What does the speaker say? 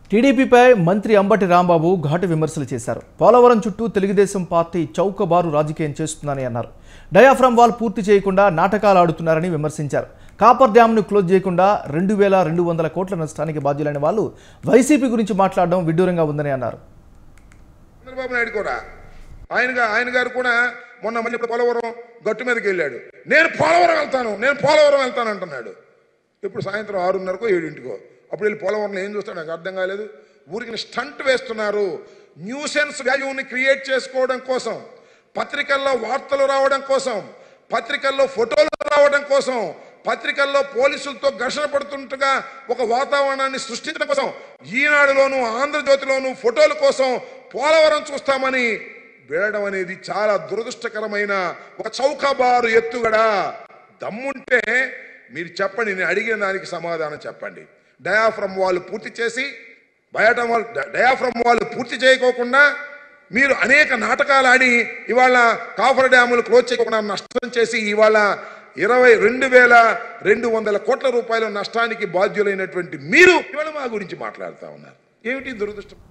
టీడీపీపై మంత్రి అంబటి రాంబాబు ఘాటు విమర్శలు చేశారు పోలవరం చుట్టూ తెలుగుదేశం పార్టీ చౌకబారు రాజకీయం చేస్తుందని అన్నారు డయాఫ్రమ్ వాల్ పూర్తి చేయకుండా నాటకాలు ఆడుతున్నారని విమర్శించారు కాపర్ డ్యాంను క్లోజ్ చేయకుండా రెండు వేల రెండు వందల కోట్ల నష్టానికి బాధ్యులైన వాళ్ళు వైసీపీ గురించి మాట్లాడడం విడ్డూరంగా ఉందని అన్నారు చంద్రబాబు నాయుడు కూడా ఆయన ఆయన గారు కూడా మొన్న మళ్ళీ పోలవరం గట్టు మీదకి వెళ్ళాడు నేను పోలవరం వెళ్తాను నేను పోలవరం వెళ్తాను అంటున్నాడు ఇప్పుడు సాయంత్రం ఆరున్నరకో ఏడింటికో అప్పుడు వెళ్ళి పోలవరంలో ఏం చూస్తాడు నాకు అర్థం కాలేదు ఊరికి స్టంట్ వేస్తున్నారు న్యూసెన్స్ వాల్యూని క్రియేట్ చేసుకోవడం కోసం పత్రికల్లో వార్తలు రావడం కోసం పత్రికల్లో ఫోటోలు రావడం కోసం పత్రికల్లో పోలీసులతో ఘర్షణ పడుతుండగా ఒక వాతావరణాన్ని సృష్టించడం కోసం ఈనాడులోను ఆంధ్రజ్యోతిలోను ఫోటోల కోసం పోలవరం చూస్తామని వెళ్ళడం అనేది చాలా దురదృష్టకరమైన ఒక చౌకబారు ఎత్తుగడ దమ్ముంటే మీరు చెప్పండి నేను అడిగిన దానికి సమాధానం చెప్పండి డయాఫ్రమ్ వాళ్ళు పూర్తి చేసి బయట వాళ్ళు డయాఫ్రమ్ వాళ్ళు పూర్తి చేయకోకుండా మీరు అనేక నాటకాలు ఆడి ఇవాళ కాఫర్ డ్యాములు క్లోజ్ చేయకుండా నష్టం చేసి ఇవాళ ఇరవై రెండు వేల రెండు వందల కోట్ల రూపాయల నష్టానికి బాధ్యులైనటువంటి మీరు ఇవాళ మా గురించి మాట్లాడుతూ ఉన్నారు ఏమిటి దురదృష్టం